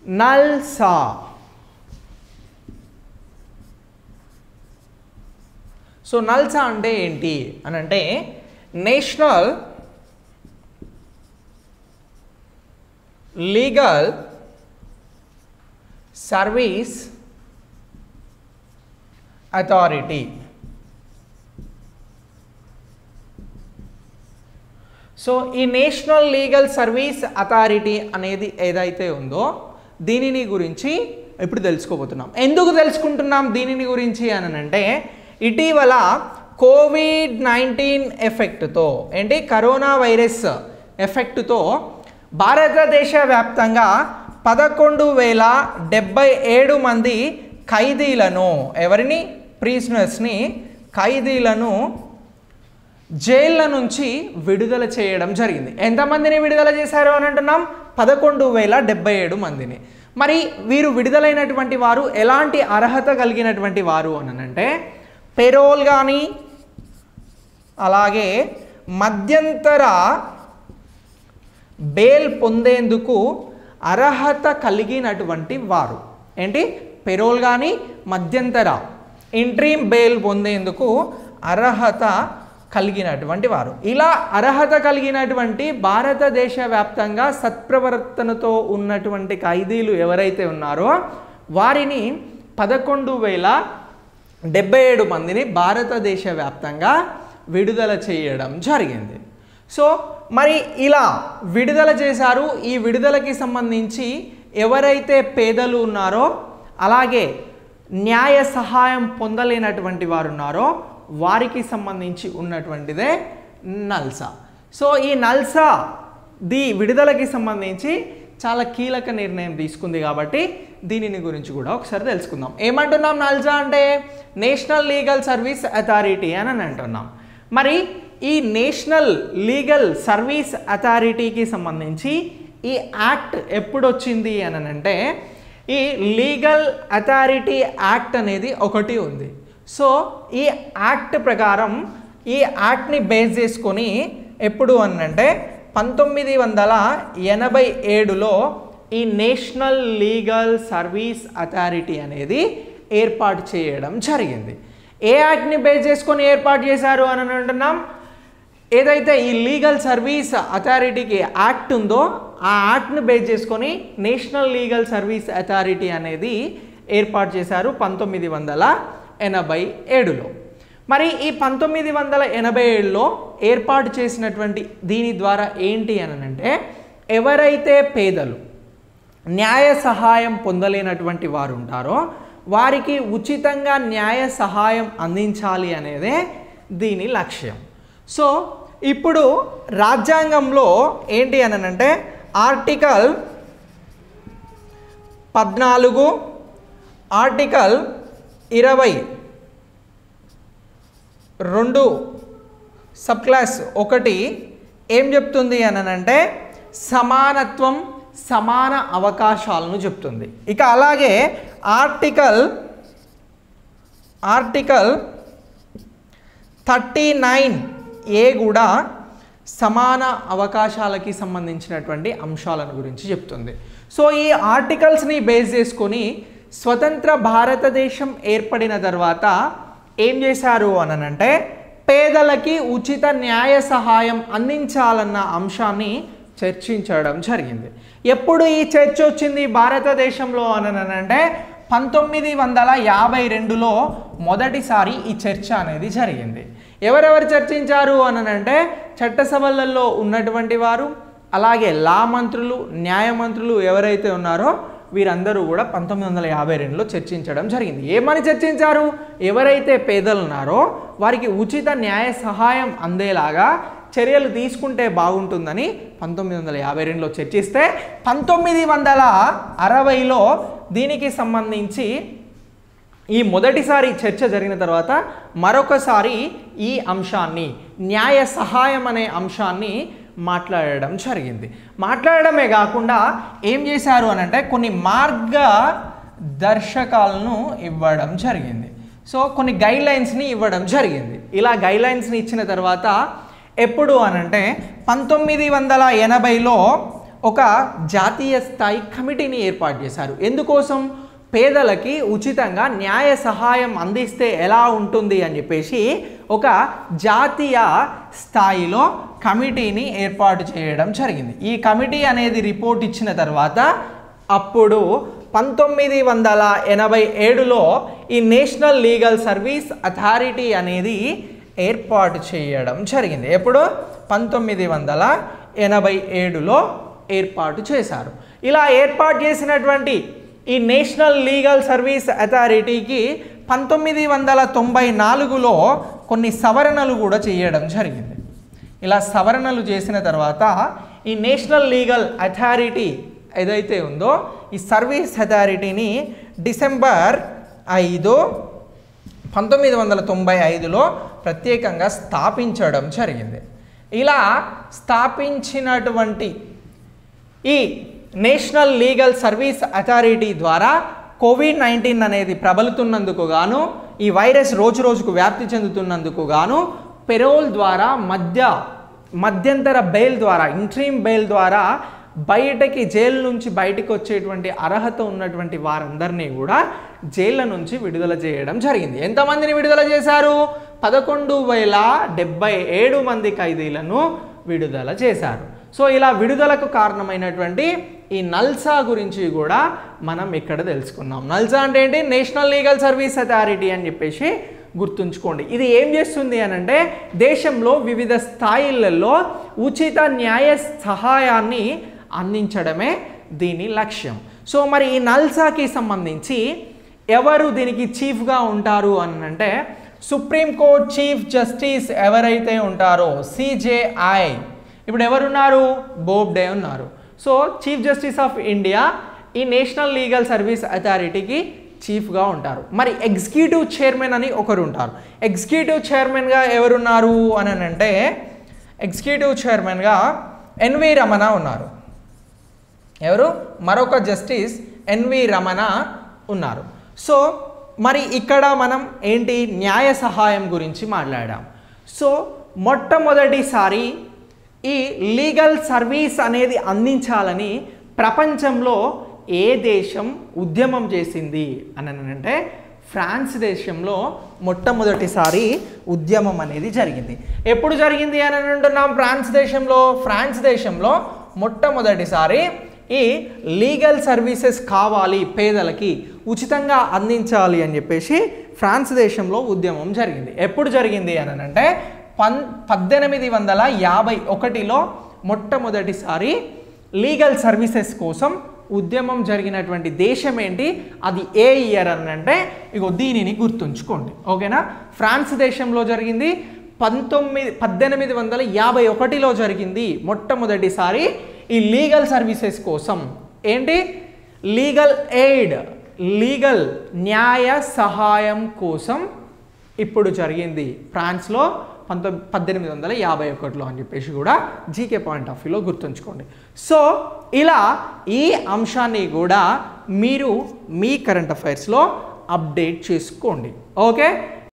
NALSA so NALSA అంటే ఏంటి అని అంటే National Legal Service Authority so ఈ నేషనల్ లీగల్ సర్వీస్ అథారిటీ అనేది ఏదైతే ఉందో దీనిని గురించి ఇప్పుడు తెలుసుకోబోతున్నాం ఎందుకు తెలుసుకుంటున్నాం దీనిని గురించి అని అంటే ఇటీవల కోవిడ్ నైన్టీన్ ఎఫెక్ట్తో ఏంటి కరోనా వైరస్ ఎఫెక్ట్తో భారతదేశ వ్యాప్తంగా పదకొండు వేల డెబ్బై ఏడు మంది ఖైదీలను ఎవరిని ప్రీజనర్స్ని ఖైదీలను జైళ్ళ నుంచి విడుదల చేయడం జరిగింది ఎంతమందిని విడుదల చేశారు అని అంటున్నాం పదకొండు వేల డెబ్బై ఏడు మందిని మరి వీరు విడుదలైనటువంటి వారు ఎలాంటి అర్హత కలిగినటువంటి వారు అని అంటే పెరోల్ కానీ అలాగే మధ్యంతర బెయిల్ పొందేందుకు అర్హత కలిగినటువంటి వారు ఏంటి పెరోల్ కానీ మధ్యంతర ఇంట్రీమ్ బెయిల్ పొందేందుకు అర్హత కలిగినటువంటి వారు ఇలా అర్హత కలిగినటువంటి భారతదేశ వ్యాప్తంగా సత్ప్రవర్తనతో ఉన్నటువంటి ఖైదీలు ఎవరైతే ఉన్నారో వారిని పదకొండు వేల డెబ్బై ఏడు మందిని భారతదేశ వ్యాప్తంగా విడుదల చేయడం జరిగింది సో మరి ఇలా విడుదల చేశారు ఈ విడుదలకి సంబంధించి ఎవరైతే పేదలు ఉన్నారో అలాగే న్యాయ సహాయం పొందలేనటువంటి వారు ఉన్నారో వారికి సంబంధించి ఉన్నటువంటిదే నల్సా సో ఈ నల్సా ది విడుదలకి సంబంధించి చాలా కీలక నిర్ణయం తీసుకుంది కాబట్టి దీనిని గురించి కూడా ఒకసారి తెలుసుకుందాం ఏమంటున్నాం నల్సా అంటే నేషనల్ లీగల్ సర్వీస్ అథారిటీ అని అని అంటున్నాం మరి ఈ నేషనల్ లీగల్ సర్వీస్ అథారిటీకి సంబంధించి ఈ యాక్ట్ ఎప్పుడు వచ్చింది అని అంటే ఈ లీగల్ అథారిటీ యాక్ట్ అనేది ఒకటి ఉంది సో ఈ యాక్ట్ ప్రకారం ఈ యాక్ట్ని బేస్ చేసుకొని ఎప్పుడు అనంటే పంతొమ్మిది వందల ఎనభై ఏడులో ఈ నేషనల్ లీగల్ సర్వీస్ అథారిటీ అనేది ఏర్పాటు చేయడం జరిగింది ఏ యాక్ట్ని బేస్ చేసుకొని ఏర్పాటు చేశారు అని అంటున్నాం ఏదైతే ఈ లీగల్ సర్వీస్ అథారిటీకి యాక్ట్ ఉందో ఆ యాక్ట్ని బేస్ చేసుకొని నేషనల్ లీగల్ సర్వీస్ అథారిటీ అనేది ఏర్పాటు చేశారు పంతొమ్మిది వందల ఎనభై ఏడులో మరి ఈ పంతొమ్మిది వందల ఎనభై ఏడులో ఏర్పాటు చేసినటువంటి దీని ద్వారా ఏంటి అని అంటే ఎవరైతే పేదలు న్యాయ సహాయం పొందలేనటువంటి వారు ఉంటారో వారికి ఉచితంగా న్యాయ సహాయం అందించాలి అనేదే దీని లక్ష్యం సో ఇప్పుడు రాజ్యాంగంలో ఏంటి అని అంటే ఆర్టికల్ పద్నాలుగు ఆర్టికల్ ఇరవై రెండు సబ్ క్లాస్ ఒకటి ఏం చెప్తుంది అని అంటే సమానత్వం సమాన అవకాశాలను చెప్తుంది ఇక అలాగే article article thirty nine A కూడా సమాన అవకాశాలకి సంబంధించినటువంటి అంశాలను గురించి చెప్తుంది సో ఈ ఆర్టికల్స్ని బేస్ చేసుకొని స్వతంత్ర భారతదేశం ఏర్పడిన తర్వాత ఏం చేశారు అనంటే పేదలకి ఉచిత న్యాయ సహాయం అందించాలన్న అంశాన్ని చర్చించడం జరిగింది ఎప్పుడు ఈ చర్చ వచ్చింది భారతదేశంలో అనంటే పంతొమ్మిది వందల యాభై రెండులో మొదటిసారి ఈ చర్చ అనేది జరిగింది ఎవరెవరు చర్చించారు అనంటే చట్టసభలలో ఉన్నటువంటి వారు అలాగే లా మంత్రులు న్యాయ మంత్రులు ఎవరైతే ఉన్నారో వీరందరూ కూడా పంతొమ్మిది వందల యాభై రెండులో చర్చించడం జరిగింది ఏమని చర్చించారు ఎవరైతే పేదలు ఉన్నారో వారికి ఉచిత న్యాయ సహాయం అందేలాగా చర్యలు తీసుకుంటే బాగుంటుందని పంతొమ్మిది వందల యాభై రెండులో చర్చిస్తే పంతొమ్మిది వందల అరవైలో దీనికి సంబంధించి ఈ మొదటిసారి చర్చ జరిగిన తర్వాత మరొకసారి ఈ అంశాన్ని న్యాయ సహాయం అనే అంశాన్ని మాట్లాడడం జరిగింది మాట్లాడడమే కాకుండా ఏం చేశారు అని అంటే కొన్ని మార్గ దర్శకాలను ఇవ్వడం జరిగింది సో కొన్ని గైడ్ లైన్స్ని ఇవ్వడం జరిగింది ఇలా గైడ్ లైన్స్ని ఇచ్చిన తర్వాత ఎప్పుడు అనంటే పంతొమ్మిది వందల ఎనభైలో ఒక జాతీయ స్థాయి కమిటీని ఏర్పాటు చేశారు ఎందుకోసం పేదలకి ఉచితంగా న్యాయ సహాయం అందిస్తే ఎలా ఉంటుంది అని చెప్పేసి ఒక జాతీయ స్థాయిలో కమిటీని ఏర్పాటు చేయడం జరిగింది ఈ కమిటీ అనేది రిపోర్ట్ ఇచ్చిన తర్వాత అప్పుడు పంతొమ్మిది వందల ఎనభై ఏడులో ఈ నేషనల్ లీగల్ సర్వీస్ అథారిటీ అనేది ఏర్పాటు చేయడం జరిగింది ఎప్పుడు పంతొమ్మిది వందల ఎనభై ఏడులో ఏర్పాటు చేశారు ఇలా ఏర్పాటు చేసినటువంటి ఈ నేషనల్ లీగల్ సర్వీస్ అథారిటీకి పంతొమ్మిది వందల తొంభై నాలుగులో కొన్ని సవరణలు కూడా చేయడం జరిగింది ఇలా సవరణలు చేసిన తర్వాత ఈ నేషనల్ లీగల్ అథారిటీ ఏదైతే ఉందో ఈ సర్వీస్ అథారిటీని డిసెంబర్ ఐదు పంతొమ్మిది వందల తొంభై ఐదులో ప్రత్యేకంగా స్థాపించడం జరిగింది ఇలా స్థాపించినటువంటి ఈ నేషనల్ లీగల్ సర్వీస్ అథారిటీ ద్వారా కోవిడ్ నైన్టీన్ అనేది ప్రబలుతున్నందుకు గాను ఈ వైరస్ రోజు రోజుకు వ్యాప్తి చెందుతున్నందుకు గాను పెరోల్ ద్వారా మధ్య మధ్యంతర బెయిల్ ద్వారా ఇంట్రీమ్ బెయిల్ ద్వారా బయటకి జైలు నుంచి బయటకు వచ్చేటువంటి అర్హత ఉన్నటువంటి వారందరినీ కూడా జైళ్ళ నుంచి విడుదల చేయడం జరిగింది ఎంతమందిని విడుదల చేశారు పదకొండు వేల డెబ్బై ఏడు మంది ఖైదీలను విడుదల చేశారు సో ఇలా విడుదలకు కారణమైనటువంటి ఈ నల్సా గురించి కూడా మనం ఇక్కడ తెలుసుకున్నాం నల్సా అంటే ఏంటి నేషనల్ లీగల్ సర్వీస్ అథారిటీ అని చెప్పేసి గుర్తుంచుకోండి ఇది ఏం చేస్తుంది అని అంటే దేశంలో వివిధ స్థాయిలలో ఉచిత న్యాయ సహాయాన్ని అందించడమే దీని లక్ష్యం సో మరి ఈ నల్సాకి సంబంధించి ఎవరు దీనికి చీఫ్గా ఉంటారు అని అంటే సుప్రీంకోర్టు చీఫ్ జస్టిస్ ఎవరైతే ఉంటారో సిజేఐ ఇప్పుడు ఎవరున్నారు బోబ్డే ఉన్నారు so Chief Justice of India ఈ నేషనల్ లీగల్ సర్వీస్ అథారిటీకి చీఫ్గా ఉంటారు మరి ఎగ్జిక్యూటివ్ చైర్మన్ అని ఒకరు ఉంటారు ఎగ్జిక్యూటివ్ చైర్మన్గా ఎవరున్నారు అని అంటే ఎగ్జిక్యూటివ్ చైర్మన్గా ఎన్వి రమణ ఉన్నారు ఎవరు మరొక జస్టిస్ ఎన్వి రమణ ఉన్నారు సో మరి ఇక్కడ మనం ఏంటి న్యాయ సహాయం గురించి మాట్లాడాం సో మొట్టమొదటిసారి ఈ లీగల్ సర్వీస్ అనేది అందించాలని ప్రపంచంలో ఏ దేశం ఉద్యమం చేసింది అని అంటే ఫ్రాన్స్ దేశంలో మొట్టమొదటిసారి ఉద్యమం అనేది జరిగింది ఎప్పుడు జరిగింది అని అంటున్నాం ఫ్రాన్స్ దేశంలో ఫ్రాన్స్ దేశంలో మొట్టమొదటిసారి ఈ లీగల్ సర్వీసెస్ కావాలి పేదలకి ఉచితంగా అందించాలి అని చెప్పేసి ఫ్రాన్స్ దేశంలో ఉద్యమం జరిగింది ఎప్పుడు జరిగింది అని అంటే పన్ పద్దెనిమిది వందల యాభై ఒకటిలో మొట్టమొదటిసారి లీగల్ సర్వీసెస్ కోసం ఉద్యమం జరిగినటువంటి దేశం ఏంటి అది ఏ ఇయర్ అని అంటే ఇగో దీనిని గుర్తుంచుకోండి ఓకేనా ఫ్రాన్స్ దేశంలో జరిగింది పంతొమ్మిది పద్దెనిమిది వందల యాభై ఒకటిలో జరిగింది మొట్టమొదటిసారి ఈ లీగల్ సర్వీసెస్ కోసం ఏంటి లీగల్ ఎయిడ్ లీగల్ న్యాయ సహాయం కోసం ఇప్పుడు జరిగింది ఫ్రాన్స్లో పంతొమ్మిది పద్దెనిమిది వందల యాభై ఒకటిలో అని చెప్పేసి కూడా జీకే పాయింట్ ఆఫ్ వ్యూలో గుర్తుంచుకోండి సో ఇలా ఈ అంశాన్ని కూడా మీరు మీ కరెంట్ అఫైర్స్లో అప్డేట్ చేసుకోండి ఓకే